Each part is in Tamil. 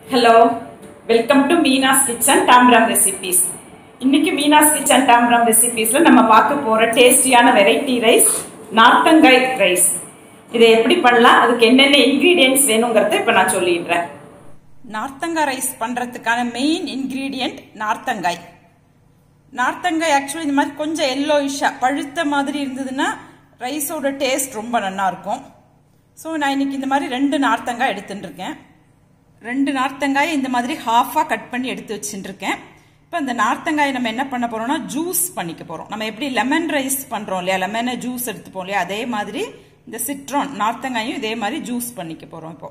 hello welcome to Meena's kitchen டாம்ராம் ரெசிபீஸ் இன்னைக்கு மீனாஸ் கிச்சன் டாம்ராம் ரெசிபீஸ்ல நம்ம பார்க்க போற டேஸ்டியான வெரைட்டி ரைஸ் நார்த்தங்காய் ரைஸ் இதை எப்படி பண்ணலாம் அதுக்கு என்னென்ன இன்கிரீடியன்ஸ் வேணுங்கிறத இப்போ நான் சொல்லிடுறேன் நார்த்தங்காய் ரைஸ் பண்றதுக்கான மெயின் இன்கிரீடியன்ட் நார்த்தங்காய் நார்த்தங்காய் ஆக்சுவலி இந்த மாதிரி கொஞ்சம் எல்லோயிஷா பழுத்த மாதிரி இருந்ததுன்னா ரைஸோட டேஸ்ட் ரொம்ப நல்லா இருக்கும் ஸோ நான் இன்னைக்கு இந்த மாதிரி ரெண்டு நார்த்தங்காய் எடுத்துட்டு இருக்கேன் ரெண்டு நார்த்தங்காயை இந்த மாதிரி ஹாஃபாக கட் பண்ணி எடுத்து வச்சுட்டு இருக்கேன் இப்போ இந்த நார்த்தங்காயை நம்ம என்ன பண்ண போறோம்னா ஜூஸ் பண்ணிக்க போறோம் நம்ம எப்படி லெமன் ரைஸ் பண்றோம் இல்லையா லெமனை ஜூஸ் எடுத்துப்போம் இல்லையா அதே மாதிரி இந்த சிட்ரான் நார்த்தங்காயும் இதே மாதிரி ஜூஸ் பண்ணிக்க போறோம் இப்போ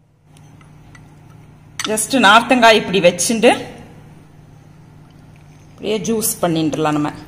ஜஸ்ட் நார்த்தங்காய் இப்படி வச்சுட்டு அப்படியே ஜூஸ் பண்ணிட்டுலாம் நம்ம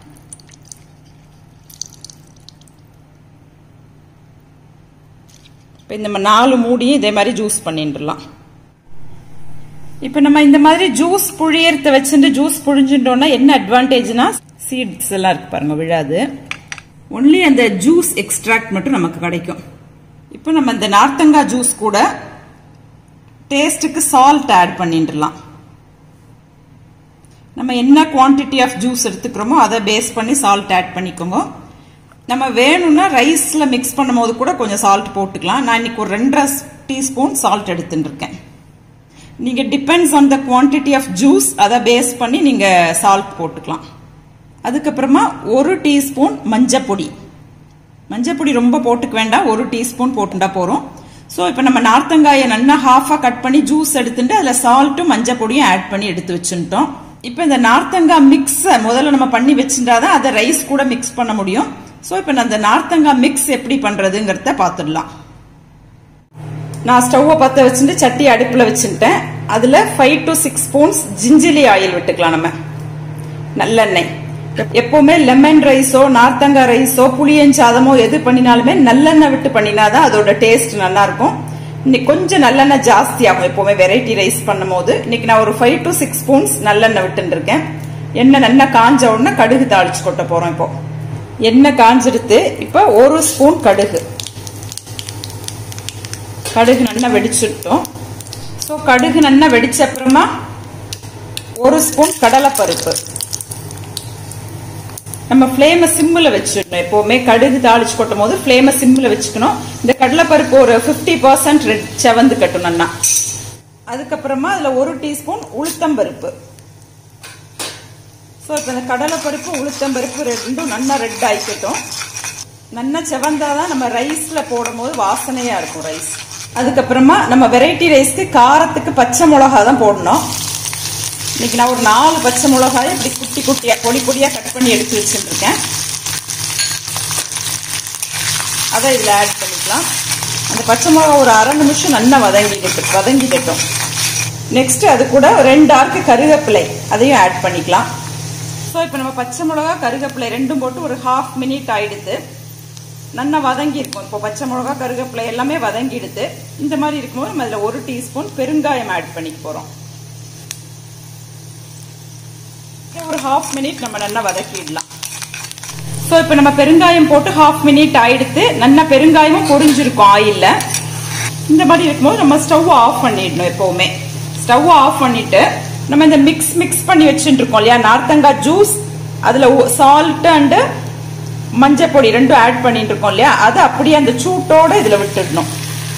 இப்போ இந்த நாலு மூடியும் இதே மாதிரி ஜூஸ் பண்ணிட்டுலாம் இப்போ நம்ம இந்த மாதிரி ஜூஸ் புழியறத வச்சுட்டு ஜூஸ் புழிஞ்சுட்டோம்னா என்ன அட்வான்டேஜ்னா சீட்ஸ் எல்லாம் இருக்கு பாருங்க விழாது ஒன்லி அந்த ஜூஸ் எக்ஸ்ட்ராக்ட் மட்டும் நமக்கு கிடைக்கும் இப்போ நம்ம இந்த நார்த்தங்காய் ஜூஸ் கூட டேஸ்ட்டுக்கு சால்ட் ஆட் பண்ணிட்டுலாம் நம்ம என்ன குவான்டிட்டி ஆஃப் ஜூஸ் எடுத்துக்கிறோமோ அதை பேஸ் பண்ணி சால்ட் ஆட் பண்ணிக்கோங்க நம்ம வேணும்னா ரைஸ்ல மிக்ஸ் பண்ணும் போது கூட கொஞ்சம் சால்ட் போட்டுக்கலாம் நான் இன்னைக்கு ஒரு ரெண்டரை டீஸ்பூன் சால்ட் எடுத்துட்டு இருக்கேன் நீங்க depends on the quantity of juice அதை பேஸ் பண்ணி நீங்க சால்ட் போட்டுக்கலாம் அதுக்கப்புறமா ஒரு டீஸ்பூன் மஞ்சப்பொடி மஞ்சப்பொடி ரொம்ப போட்டுக்க வேண்டாம் ஒரு டீஸ்பூன் போட்டுட்டா போறோம் ஸோ இப்போ நம்ம நார்த்தங்காயை நல்லா ஹாஃபாக கட் பண்ணி ஜூஸ் எடுத்துட்டு அதில் சால்ட்டும் மஞ்சள் பொடியும் ஆட் பண்ணி எடுத்து வச்சுட்டோம் இப்போ இந்த நார்த்தங்காய் மிக்ஸை முதல்ல நம்ம பண்ணி வச்சுட்டாதான் அதை ரைஸ் கூட மிக்ஸ் பண்ண முடியும் ஸோ இப்போ நான் அந்த நார்த்தங்காய் மிக்ஸ் எப்படி பண்ணுறதுங்கிறத பார்த்துடலாம் நான் ஸ்டவ்வை பற்ற வச்சுட்டு சட்டி அடுப்பில் வச்சுட்டேன் அதில் five to six spoons gingelly oil விட்டுக்கலாம் நம்ம நல்லெண்ணெய் எப்பவுமே லெமன் ரைஸோ நார்த்தங்காய் ரைஸோ புளியஞ்சாதமோ எது பண்ணினாலுமே நல்லெண்ணெய் விட்டு பண்ணினாதான் அதோட டேஸ்ட் நல்லா இருக்கும் இன்னைக்கு கொஞ்சம் நல்லெண்ணெய் ஜாஸ்தி ஆகும் எப்பவுமே வெரைட்டி ரைஸ் பண்ணும் போது இன்னைக்கு நான் ஒரு ஃபைவ் டு சிக்ஸ் ஸ்பூன்ஸ் நல்லெண்ணெய் விட்டுட்டு இருக்கேன் எண்ணெய் நல்லா காஞ்ச உடனே கடுகு தாளிச்சு கொட்ட போறோம் இப்போ எண்ணெய் காஞ்செடுத்து இப்போ ஒரு ஸ்பூன் கடுகு கடுகு நல்லா வெடிச்சுட்டோம் ஸோ கடுகு நல்லா வெடிச்ச அப்புறமா ஒரு ஸ்பூன் கடலைப்பருப்பு நம்ம ஃப்ளேமை சிம்மில் வச்சுக்கணும் எப்போவுமே கடுகு தாளிச்சு கொட்டும் போது ஃப்ளேமை சிம்மில் வச்சுக்கணும் இந்த கடலைப்பருப்பு ஒரு ஃபிஃப்டி பர்சன்ட் ரெட் செவந்து கட்டும் நல்லா அதுக்கப்புறமா அதில் ஒரு டீஸ்பூன் உளுத்தம்பருப்பு ஸோ இப்போ இந்த கடலைப்பருப்பு உளுத்தம்பருப்பு ரெண்டும் நல்லா ரெட் ஆகிக்கட்டும் நல்லா செவந்தாதான் நம்ம ரைஸில் போடும்போது வாசனையாக இருக்கும் ரைஸ் அதுக்கப்புறமா நம்ம வெரைட்டி ரைஸ்க்கு காரத்துக்கு பச்சை மிளகா தான் போடணும் இன்னைக்கு நான் ஒரு நாலு பச்சை மிளகாய் இப்படி குட்டி குட்டியா பொடி பொடியா கட் பண்ணி எடுத்து வச்சுருக்கேன் அதை இதில் ஆட் பண்ணிக்கலாம் அந்த பச்சை மிளகா ஒரு அரை நிமிஷம் நல்லா வதங்கிட்டு வதங்கிடட்டும் நெக்ஸ்ட் அது கூட ரெண்டு ஆர்க்கு கருவேப்பிலை அதையும் ஆட் பண்ணிக்கலாம் ஸோ இப்போ நம்ம பச்சை மிளகா கருவேப்பிலை ரெண்டும் போட்டு ஒரு ஹாஃப் மினிட் ஆயிடுது நல்லா வதங்கி இருக்கும் இப்போ பச்சை மிளகா கருவேப்பிலை எல்லாமே வதங்கிடுது இந்த மாதிரி இருக்கும்போது நம்ம அதில் ஒரு டீஸ்பூன் பெருங்காயம் ஆட் பண்ணிக்க போகிறோம் ஒரு ஹாஃப் மினிட் நம்ம நல்லா வதக்கிடலாம் ஸோ இப்போ நம்ம பெருங்காயம் போட்டு ஹாஃப் மினிட் ஆயிடுத்து நல்லா பெருங்காயமும் பொரிஞ்சிருக்கும் ஆயிலில் இந்த மாதிரி இருக்கும்போது நம்ம ஸ்டவ் ஆஃப் பண்ணிடணும் எப்போவுமே ஸ்டவ் ஆஃப் பண்ணிட்டு நம்ம இந்த மிக்ஸ் மிக்ஸ் பண்ணி வச்சுட்டு இருக்கோம் இல்லையா நார்த்தங்காய் ஜூஸ் அதில் சால்ட் அண்டு மஞ்சள் பொடி ரெண்டும் ஆட் பண்ணிட்டு இருக்கோம் இல்லையா அதை அப்படியே அந்த சூட்டோட இதில் விட்டுடணும்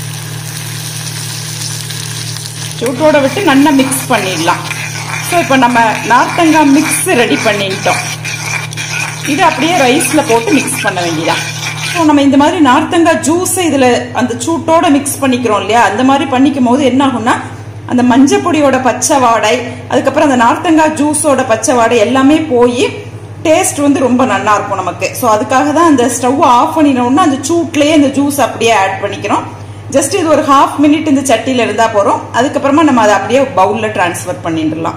சூட்டோட விட்டு நல்லா மிக்ஸ் பண்ணிடலாம் ஸோ இப்போ நம்ம நார்த்தங்காய் மிக்ஸ் ரெடி பண்ணிட்டோம் இது அப்படியே ரைஸில் போட்டு மிக்ஸ் பண்ண வேண்டியதான் ஸோ நம்ம இந்த மாதிரி நார்த்தங்காய் ஜூஸை இதில் அந்த சூட்டோட மிக்ஸ் பண்ணிக்கிறோம் இல்லையா அந்த மாதிரி பண்ணிக்கும் போது என்ன ஆகும்னா அந்த மஞ்சள் பொடியோட பச்சை வாடை அதுக்கப்புறம் அந்த நார்த்தங்காய் ஜூஸோட பச்சை வாடை எல்லாமே போய் டேஸ்ட் வந்து ரொம்ப நல்லா இருக்கும் நமக்கு ஸோ அதுக்காக தான் அந்த ஸ்டவ் ஆஃப் பண்ணினோம்னா அந்த சூட்லேயே அந்த ஜூஸ் அப்படியே ஆட் பண்ணிக்கிறோம் ஜஸ்ட் இது ஒரு ஹாஃப் மினிட் இந்த சட்டியில் இருந்தால் போகிறோம் அதுக்கப்புறமா நம்ம அதை அப்படியே பவுலில் டிரான்ஸ்ஃபர் பண்ணிடலாம்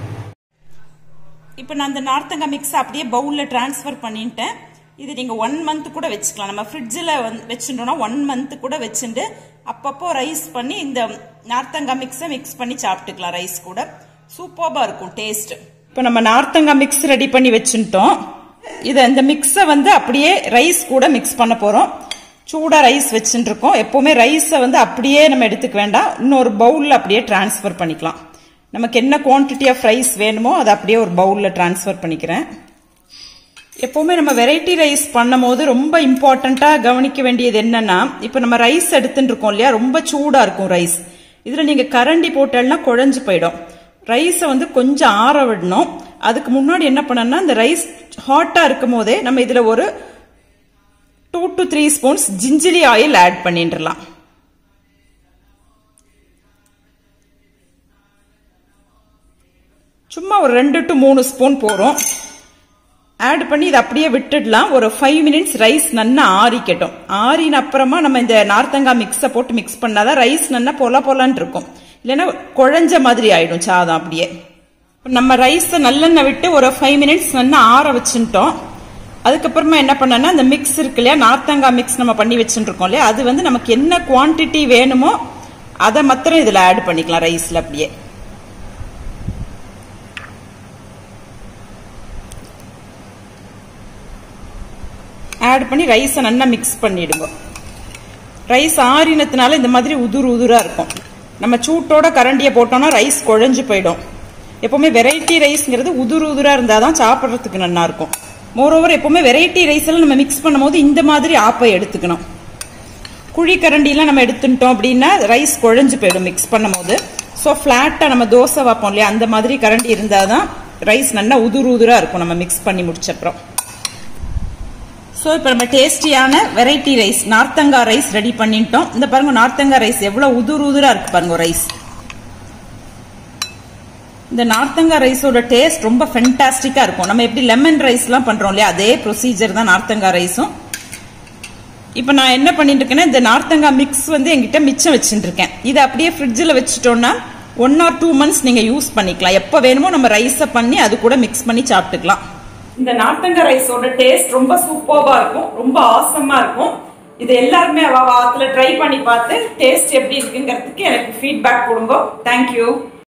இப்போ நான் அந்த நார்த்தங்காய் மிக்ஸ் அப்படியே பவுலில் டிரான்ஸ்ஃபர் பண்ணிட்டேன் இது நீங்கள் ஒன் மந்த் கூட வச்சுக்கலாம் நம்ம ஃப்ரிட்ஜில் வந்து வச்சுட்டோம்னா ஒன் மந்த் கூட வச்சுட்டு அப்பப்போ ரைஸ் பண்ணி இந்த நார்த்தங்காய் மிக்ஸை மிக்ஸ் பண்ணி சாப்பிட்டுக்கலாம் ரைஸ் கூட சூப்பராக இருக்கும் டேஸ்ட் இப்போ நம்ம நார்த்தங்காய் மிக்ஸ் ரெடி பண்ணி வச்சுட்டோம் இதை இந்த மிக்ஸை வந்து அப்படியே ரைஸ் கூட மிக்ஸ் பண்ண போகிறோம் சூடாக ரைஸ் வச்சுட்டு இருக்கோம் எப்போவுமே ரைஸை வந்து அப்படியே நம்ம எடுத்துக்க வேண்டாம் இன்னொரு பவுலில் அப்படியே டிரான்ஸ்ஃபர் பண்ணிக்கலாம் நமக்கு என்ன குவான்டிட்டி ஆஃப் ரைஸ் வேணுமோ அதை அப்படியே ஒரு பவுலில் டிரான்ஸ்ஃபர் பண்ணிக்கிறேன் எப்போவுமே நம்ம வெரைட்டி ரைஸ் பண்ணும் போது ரொம்ப இம்பார்ட்டண்ட்டாக கவனிக்க வேண்டியது என்னன்னா இப்போ நம்ம ரைஸ் எடுத்துட்டு இருக்கோம் இல்லையா ரொம்ப சூடாக இருக்கும் ரைஸ் இதில் நீங்கள் கரண்டி போட்டேன்னா குழஞ்சு போயிடும் ரைஸை வந்து கொஞ்சம் ஆற விடணும் அதுக்கு முன்னாடி என்ன பண்ணணும்னா இந்த ரைஸ் ஹாட்டாக இருக்கும் போதே நம்ம இதில் ஒரு two to three spoons gingelly oil add பண்ணிட்டுலாம் சும்மா ஒரு ரெண்டு டு மூணு ஸ்பூன் போகிறோம் ஆட் பண்ணி இதை அப்படியே விட்டுடலாம் ஒரு ஃபைவ் மினிட்ஸ் ரைஸ் நல்லா ஆறிக்கட்டும் ஆறின அப்புறமா நம்ம இந்த நார்த்தங்காய் மிக்ஸை போட்டு மிக்ஸ் பண்ணாதான் ரைஸ் நல்லா பொல பொலான்னு இருக்கும் இல்லைன்னா குழஞ்ச மாதிரி ஆயிடும் சாதம் அப்படியே நம்ம ரைஸை நல்லெண்ணெய் விட்டு ஒரு ஃபைவ் மினிட்ஸ் நல்லா ஆற வச்சுட்டோம் அதுக்கப்புறமா என்ன பண்ணனா இந்த மிக்ஸ் இருக்கு இல்லையா நார்த்தங்காய் மிக்ஸ் நம்ம பண்ணி வச்சுட்டு இருக்கோம் இல்லையா அது வந்து நமக்கு என்ன குவான்டிட்டி வேணுமோ அதை மாத்திரம் இதில் ஆட் பண்ணிக்கலாம் ரைஸில் அப்படியே ஆட் பண்ணி ரைஸை நல்லா மிக்ஸ் பண்ணிடுங்க ரைஸ் ஆறினத்தினால இந்த மாதிரி உதுரு உதுராக இருக்கும் நம்ம சூட்டோட கரண்டியை போட்டோம்னா ரைஸ் குழஞ்சு போயிடும் எப்பவுமே வெரைட்டி ரைஸ்ங்கிறது உதுரு உதுராக இருந்தால் தான் சாப்பிட்றதுக்கு நல்லா இருக்கும் மோரோவர் எப்பவுமே வெரைட்டி ரைஸ் எல்லாம் நம்ம மிக்ஸ் பண்ணும்போது இந்த மாதிரி ஆப்பை எடுத்துக்கணும் குழி கரண்டிலாம் நம்ம எடுத்துட்டோம் அப்படின்னா ரைஸ் குழஞ்சு போயிடும் மிக்ஸ் பண்ணும் போது ஸோ ஃப்ளாட்டாக நம்ம தோசை வைப்போம் இல்லையா அந்த மாதிரி கரண்டி இருந்தால் தான் ரைஸ் நல்லா உதுரு உதுராக இருக்கும் நம்ம மிக்ஸ் பண்ணி முடிச்சப்புறம் ஸோ இப்போ நம்ம டேஸ்டியான வெரைட்டி ரைஸ் நார்த்தங்காய் ரைஸ் ரெடி பண்ணிட்டோம் இந்த பாருங்க நார்த்தங்காய் ரைஸ் எவ்வளோ உதுரு உதுராக இருக்கு பாருங்க ரைஸ் இந்த நார்த்தங்காய் ரைஸோட டேஸ்ட் ரொம்ப ஃபென்டாஸ்டிக்காக இருக்கும் நம்ம எப்படி லெமன் ரைஸ்லாம் பண்ணுறோம் இல்லையா அதே ப்ரொசீஜர் தான் நார்த்தங்காய் ரைஸும் இப்போ நான் என்ன பண்ணிட்டு இருக்கேன்னா இந்த நார்த்தங்காய் மிக்ஸ் வந்து எங்கிட்ட மிச்சம் வச்சுட்டு இருக்கேன் இதை அப்படியே ஃப்ரிட்ஜில் வச்சுட்டோம்னா ஒன் ஆர் டூ மந்த்ஸ் நீங்கள் யூஸ் பண்ணிக்கலாம் எப்போ வேணுமோ நம்ம ரைஸை பண்ணி அது கூட மிக்ஸ் பண்ணி சாப்பிட்டுக்கலாம் இந்த நார்த்தங்காய் ரைஸோட டேஸ்ட் ரொம்ப சூப்பர்வா இருக்கும் ரொம்ப ஆசமா இருக்கும் இது எல்லாருமே அவ வாரத்தில் ட்ரை பண்ணி பார்த்து டேஸ்ட் எப்படி இருக்குங்கிறதுக்கு எனக்கு ஃபீட்பேக் கொடுங்க தேங்க்யூ